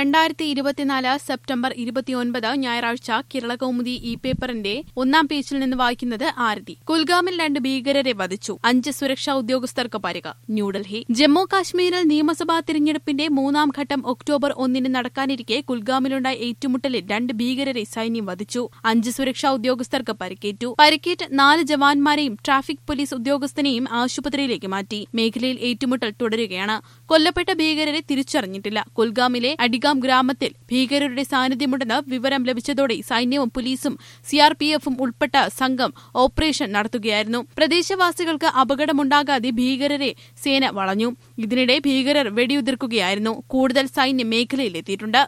രണ്ടായിരത്തി ഇരുപത്തിനാല് സെപ്റ്റംബർ ഇരുപത്തിയൊൻപത് ഞായറാഴ്ച കേരളകൗമുദി ഇ പേപ്പറിന്റെ ഒന്നാം പേജിൽ നിന്ന് വായിക്കുന്നത് ആരതി കുൽഗാമിൽ രണ്ട് ഭീകരരെ വധിച്ചു അഞ്ച് സുരക്ഷാ ഉദ്യോഗസ്ഥർക്ക് പരിക്ക് ന്യൂഡൽഹി ജമ്മു കാശ്മീരിൽ നിയമസഭാ തിരഞ്ഞെടുപ്പിന്റെ മൂന്നാം ഘട്ടം ഒക്ടോബർ ഒന്നിന് നടക്കാനിരിക്കെ കുൽഗാമിലുണ്ടായ ഏറ്റുമുട്ടലിൽ രണ്ട് ഭീകരരെ സൈന്യം വധിച്ചു അഞ്ച് സുരക്ഷാ ഉദ്യോഗസ്ഥർക്ക് പരിക്കേറ്റു പരിക്കേറ്റ് നാല് ജവാന്മാരെയും ട്രാഫിക് പോലീസ് ഉദ്യോഗസ്ഥനെയും ആശുപത്രിയിലേക്ക് മാറ്റി മേഖലയിൽ ഏറ്റുമുട്ടൽ തുടരുകയാണ് കൊല്ലപ്പെട്ട ഭീകരരെ തിരിച്ചറിഞ്ഞിട്ടില്ല കുൽഗാമിലെ അഡിഗാം ഗ്രാമത്തിൽ ഭീകരരുടെ സാന്നിധ്യമുണ്ടെന്ന് വിവരം ലഭിച്ചതോടെ സൈന്യവും പോലീസും സിആർപിഎഫും ഉൾപ്പെട്ട സംഘം ഓപ്പറേഷൻ നടത്തുകയായിരുന്നു പ്രദേശവാസികൾക്ക് അപകടമുണ്ടാകാതെ ഭീകരരെ സേന വളഞ്ഞു ഇതിനിടെ ഭീകരർ വെടിയുതിർക്കുകയായിരുന്നു കൂടുതൽ സൈന്യം മേഖലയിലെത്തിയിട്ടുണ്ട്